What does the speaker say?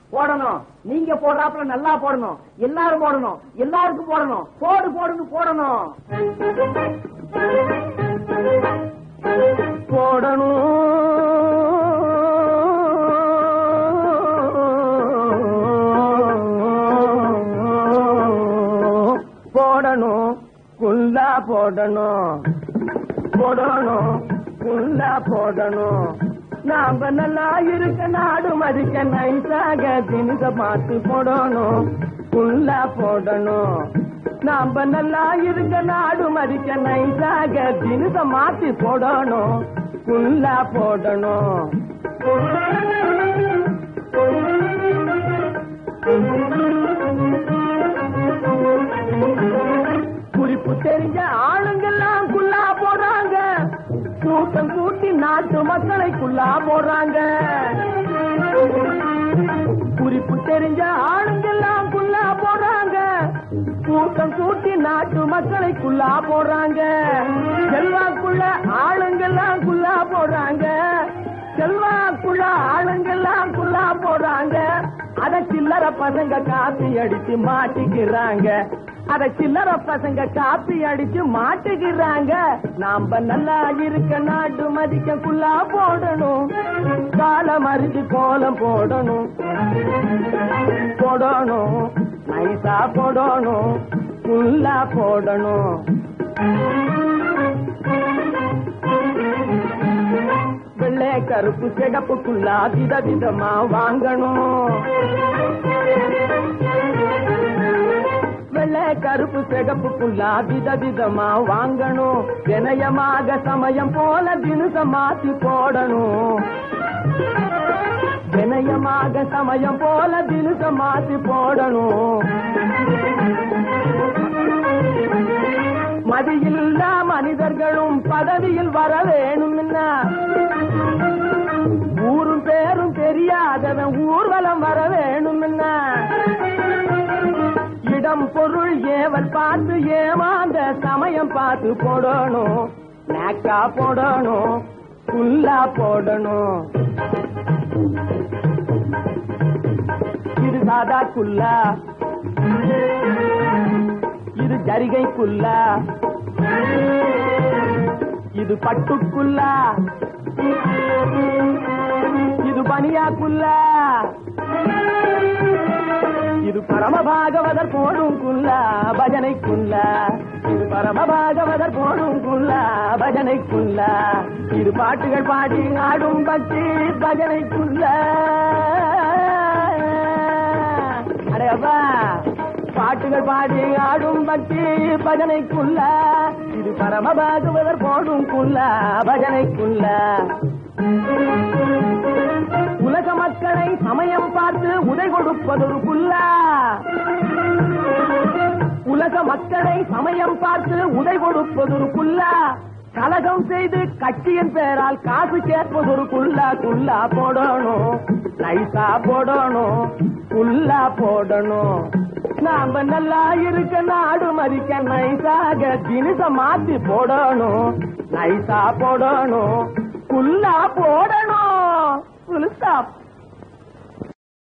போடணும் நீங்க போடுறாப்புல நல்லா போடணும் எல்லாரும் போடணும் எல்லாருக்கும் போடணும் போடு போடுன்னு போடணும் போடணும் போடணும் குல்லா போடணும் போடணும் குல்லா போடணும் நாம நல்லா இருக்க நாடு மதிக்க நைசாக தினிச பார்த்து போடணும் குல்லா போடணும் நாம நல்லா இருக்க நாடு மதிக்க நைசாக தினிச மாத்தி போடணும் குல்லா போடணும் குறிப்பு தெரிஞ்ச ஆளுங்கெல்லாம் குல்லா போடுறாங்க கூட்டம் கூட்டி நாட்டு மக்களை குல்லா போடுறாங்க குறிப்பு தெரிஞ்ச ஆளுங்கெல்லாம் குல்லா போடுறாங்க கூட்டம் கூட்டி நாட்டு மக்களை குல்லா போடுறாங்க செல்வாக்குள்ள ஆளுங்கெல்லாம் குல்லா போடுறாங்க செல்வாக்குள்ள ஆளுங்கெல்லாம் குல்லா போடுறாங்க அத சில்லற பசங்க காப்பி அடிச்சு மாட்டிக்கிறாங்க அத சில்லற பசங்க காப்பி அடிச்சு மாட்டுகிறாங்க நாம நல்லா இருக்க நாட்டு மதிக்க குல்லா போடணும் காலம் அறிஞ்சு கோலம் போடணும் போடணும் நைசா போடணும் குல்லா போடணும் வெள்ளை கருப்பு சிகப்புக்குள்ளா வித விதமா வாங்கணும் வெள்ளை கருப்பு சிகப்புக்குள்ளா வித விதமா வாங்கணும் வினயமாக சமயம் போல தினுச மாத்தி போடணும் வினயமாக சமயம் போல தினுச மாத்தி போடணும் மதியில்லா மனிதர்களும் பதவியில் வர வேணும்னா ஊரும் பேரும் தெரியாதவன் ஊர்வலம் வர வேணும்னா இடம் பொருள் ஏவல் பார்த்து ஏமாந்த சமயம் பார்த்து போடணும் நாக்கா போடணும் குல்லா போடணும் இது சாதா குல்லா இது ஜரிகைக்குள்ளா இது பட்டுக்குள்ளா இது பனியாக்குள்ளா இது பரமபாகவதர் போடும் குல்லா பஜனைக்குள்ளா இது பரமபாகவதர் போடும் குல்லா பஜனைக்குள்ளா இது பாட்டுகள் பாடி ஆடும் பக்தி பஜனைக்குள்ளா அடையப்பா பாட்டுகள் பாடி ஆடும் பக்தி பஜனைக்குள்ள இது பரமபாகவதர் போடும் குள்ள பஜனைக்குள்ள உலக மக்களை சமயம் பார்த்து உதை கொடுப்பதொரு குல்லா உலக மக்களை சமயம் பார்த்து உதை கொடுப்பதொரு குல்லா கலகம் செய்து கட்சியின் பெயரால் காசு கேட்பதொரு குல்லா குல்லா போடணும் நைசா போடணும் குல்லா போடணும் நாம நல்லா இருக்க நாடு மதிக்க நைசாக தினிச மாத்தி போடணும் நைசா போடணும் குல்லா போடணும் புல் ஸ்டாப்